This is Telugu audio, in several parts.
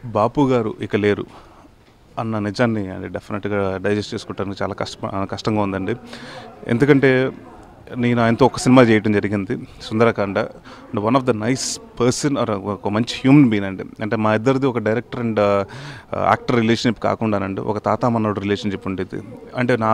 బాపు గారు ఇక లేరు అన్న నిజాన్ని అంటే డెఫినెట్గా డైజెస్ట్ చేసుకోవడానికి చాలా కష్ట కష్టంగా ఉందండి ఎందుకంటే నేను ఆయనతో ఒక సినిమా చేయడం జరిగింది Sundarakanda and one of the nice person are ఒక మంచి హ్యూమన్ బీన్ అండి అంటే మా ఇద్దరిది ఒక డైరెక్టర్ అండ్ యాక్టర్ రిలేషన్షిప్ కాకుండానండి ఒక తాత మనోడు రిలేషన్షిప్ ఉండేది అంటే నా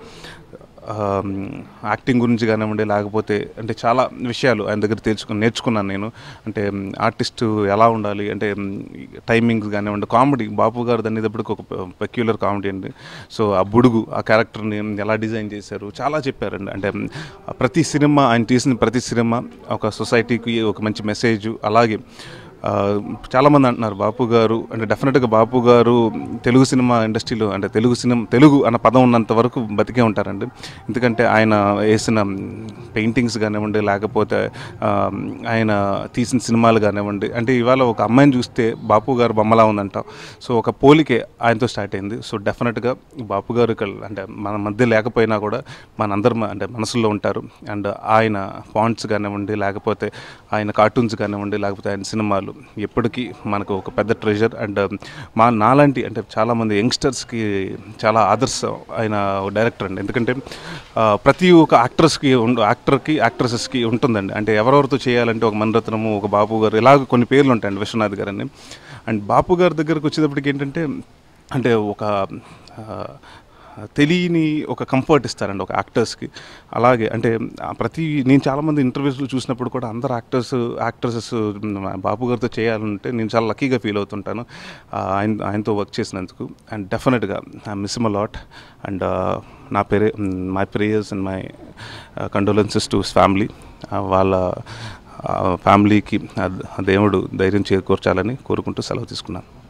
యాక్టింగ్ గురించి కానివ్వండి లేకపోతే అంటే చాలా విషయాలు ఆయన దగ్గర తెలుసుకుని నేర్చుకున్నాను నేను అంటే ఆర్టిస్ట్ ఎలా ఉండాలి అంటే టైమింగ్స్ కానివ్వండి కామెడీ బాపు గారు అనేటప్పటికి ఒక పెక్యులర్ కామెడీ అండి సో ఆ బుడుగు ఆ క్యారెక్టర్ని ఎలా డిజైన్ చేశారు చాలా చెప్పారండి అంటే ప్రతి సినిమా ఆయన తీసిన ప్రతి సినిమా ఒక సొసైటీకి ఒక మంచి మెసేజ్ అలాగే ఆ, చాలామంది అంటున్నారు బాపు గారు అంటే డెఫినెట్గా బాపు గారు తెలుగు సినిమా ఇండస్ట్రీలో అంటే తెలుగు సినిమా తెలుగు అన్న పదం ఉన్నంత వరకు బతికే ఉంటారండి ఎందుకంటే ఆయన వేసిన పెయింటింగ్స్ కానివ్వండి లేకపోతే ఆ, ఆయన తీసిన సినిమాలు కానివ్వండి అంటే ఇవాళ ఒక అమ్మాయిని చూస్తే బాపు గారు బొమ్మలా ఉందంట సో ఒక పోలికే ఆయనతో స్టార్ట్ అయింది సో డెఫినెట్గా బాపు గారు ఇక్కడ అంటే మన మధ్య లేకపోయినా కూడా మనందరం అంటే మనసులో ఉంటారు అండ్ ఆయన ఫాంట్స్ కానివ్వండి లేకపోతే ఆయన కార్టూన్స్ కానివ్వండి లేకపోతే ఆయన సినిమాలు ఎప్పటికీ మనకు ఒక పెద్ద ట్రెజర్ అండ్ మా నాలాంటి అంటే చాలామంది యంగ్స్టర్స్కి చాలా ఆదర్శం ఆయన డైరెక్టర్ అండి ఎందుకంటే ఆ, ప్రతి ఒక్క యాక్టర్స్కి యాక్టర్కి యాక్ట్రసెస్కి ఉంటుందండి అంటే ఎవరెవరితో చేయాలంటే ఒక మణిరత్నము ఒక బాపు గారు ఇలాగ కొన్ని పేర్లు ఉంటాయండి విశ్వనాథ్ గారు అని అండ్ బాపు గారి దగ్గరకు వచ్చేటప్పటికి ఏంటంటే అంటే ఒక ఆ, తెలియని ఒక కంఫర్ట్ ఇస్తారండి ఒక యాక్టర్స్కి అలాగే అంటే ఆ ప్రతి నేను చాలామంది ఇంటర్వ్యూస్లో చూసినప్పుడు కూడా అందరు యాక్టర్స్ యాక్ట్రసెస్ బాబు గారితో చేయాలంటే నేను చాలా లక్కీగా ఫీల్ అవుతుంటాను ఆ, ఆయన ఆయనతో వర్క్ చేసినందుకు అండ్ డెఫినెట్గా I miss my lot and నా పేరే my prayers and my condolences to family వాళ్ళ ఫ్యామిలీకి దేవుడు ధైర్యం చేకూర్చాలని కోరుకుంటూ సెలవు తీసుకున్నాను